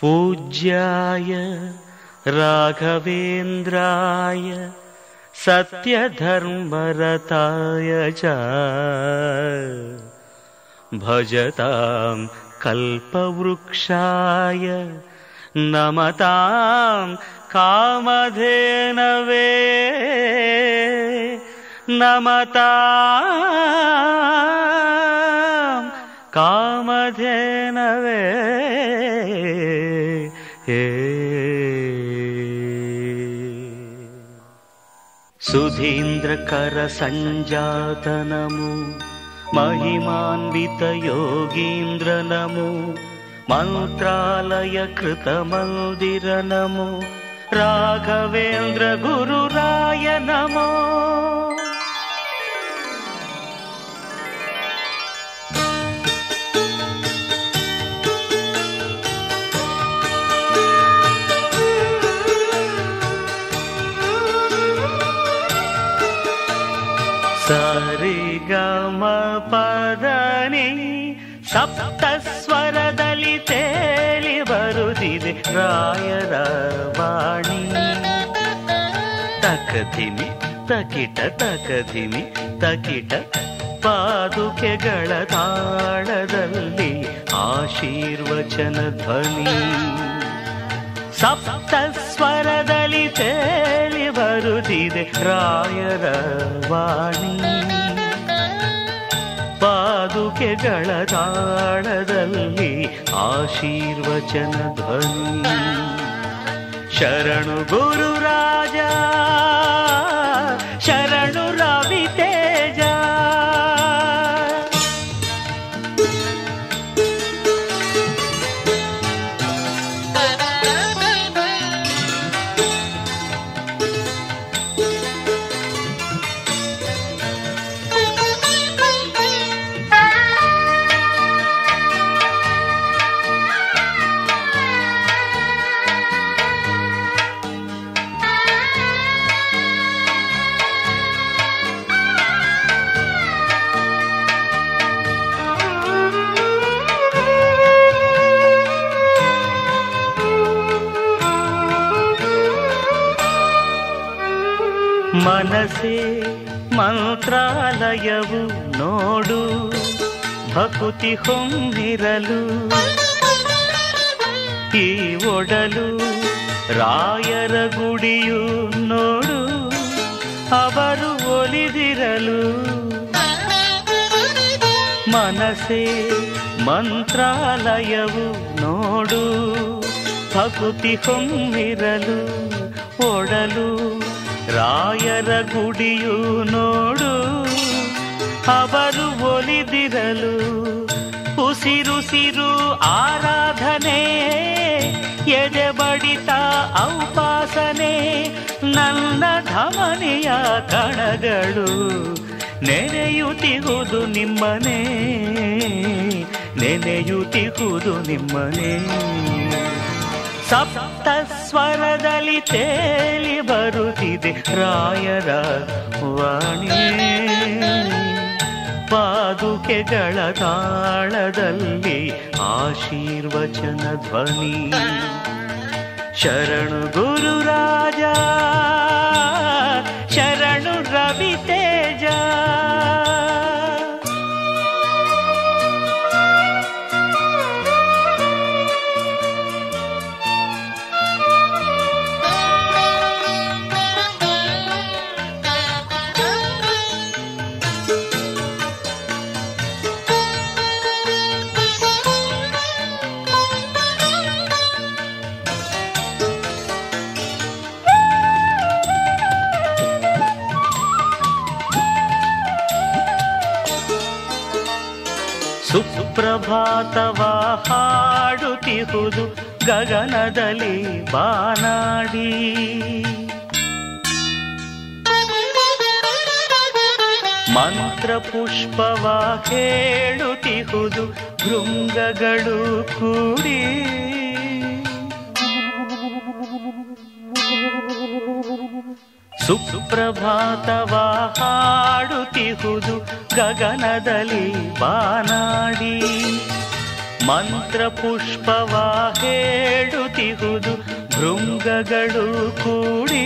पूज्याय राघवेन्द्राय सत्यधर्मरताय च भजतां कल्पवृक्षाय नमतां कामधेनवे नमतां कामधेनवे सुधीन्द्रकरसञ्जातनमु महिमान्वितयोगीन्द्रनमो मन्त्रालयकृतमन्दिरनमो राघवेन्द्र गुरुराय नमो ಸರಿಗಮ ಪದನಿ ಸಪ್ತ ಸ್ವರದಲ್ಲಿ ತೇಲಿ ಬರುತ್ತಿದೆ ರಾಯರ ವಾಣಿ ತಕಧಿಮಿ ತಕಿಟ ತಕಧಿಮಿ ತಕಿಟ ಪಾದುಕೆಗಳ ತಾಳದಲ್ಲಿ ಆಶೀರ್ವಚನ ಧ್ವನಿ ಸಪ್ತ ಸ್ವರದಲ್ಲಿ ತೇಲಿ ಬರುತ್ತಿದೆ ರಾಯರ ವಾಣಿ ಪಾದುಕೆಗಳ ತಾಳದಲ್ಲಿ ಆಶೀರ್ವಚನ ಧ್ವನಿ ಶರಣು ಗುರು ರಾಜ ಶರಣು ರವಿ ತೇಜ ಮನಸೇ ಮಂತ್ರಾಲಯವು ನೋಡು ಭಕುತಿ ಹೊಮ್ಮಿರಲು ಈ ಒಡಲು ರಾಯರ ಗುಡಿಯು ನೋಡು ಅವರು ಒಲಿದಿರಲು ಮನಸೇ ಮಂತ್ರಾಲಯವು ನೋಡು ಭಕುತಿ ಹೊಮ್ಮಿರಲು ಒಡಲು ರಾಯರ ಗುಡಿಯು ನೋಡು ಅವರು ಒಲಿದಿರಲು ಉಸಿರುಸಿರು ಆರಾಧನೆ ಎದೆ ಬಡಿತ ಔಪಾಸನೆ ನನ್ನ ಧಮನಿಯ ಕಣಗಳು ನೆನೆಯುತ್ತಿಹುದು ನಿಮ್ಮನೆ ನೆನೆಯುತ್ತಿಹುದು ನಿಮ್ಮನೆ ಸಪ್ತ ಸ್ವರದಲ್ಲಿ ತೇಲಿ ಬರುತ್ತಿದೆ ರಾಯರ ವಾಣಿ ಪಾದುಕೆಗಳ ತಾಳದಲ್ಲಿ ಆಶೀರ್ವಚನ ಧ್ವನಿ ಶರಣು ಗುರು ರಾಜ ಶರಣು ರವಿ ತೇಜ ಸುಪ್ರಭಾತವ ಹಾಡುತ್ತಿಹುದು ಗಗನದಲ್ಲಿ ಬಾನಾಡಿ ಮಂತ್ರ ಪುಷ್ಪವ ಹೇಳುತ್ತಿಹುದು ಭೃಂಗಗಳು ಕೂಡಿ ಸುಪ್ರಭಾತವ ಹಾಡುತ್ತಿಹುದು ಗಗನದಲ್ಲಿ ಬಾನಾಡಿ ಮಂತ್ರ ಪುಷ್ಪವ ಹೇಳುತ್ತಿಹುದು ಭೃಂಗಗಳು ಕೂಡಿ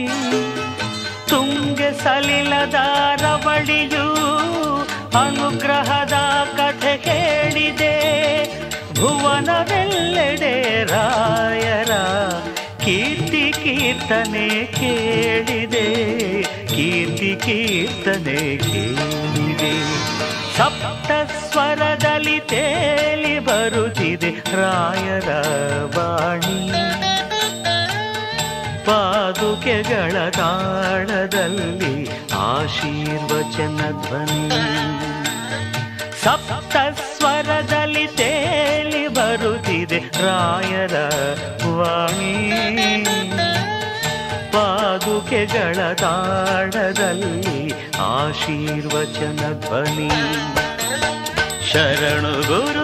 ತುಂಗೆ ಸಲಿಲದ ರವಳಿಯು ಅನುಗ್ರಹದ ಕಥೆ ಕೇಳಿದೆ ಭುವನವೆಲ್ಲೆಡೆ ರಾಯರ ಕೀರ್ತಿ ಕೀರ್ತನೆ ಕೇಳಿದೆ ಕೀರ್ತಿ ಕೀರ್ತನೆ ಕೇಳಿದೆ ಸಪ್ತ ಸ್ವರದಲ್ಲಿ ತೇಲಿ ಬರುತ್ತಿದೆ ರಾಯರ ವಾಣಿ ಪಾದುಕೆಗಳ ತಾಳದಲ್ಲಿ ಆಶೀರ್ವಚನ ಧ್ವನಿ ಸಪ್ತ ಸ್ವರದಲ್ಲಿ ತೇಲಿ ಬರುತ್ತಿದೆ ರಾಯರ ವಾಣಿ ಪಾದುಕೆಗಳ ತಾಳದಲ್ಲಿ ಆಶೀರ್ವಚನ ಧ್ವನಿ ಶರಣು ಗುರು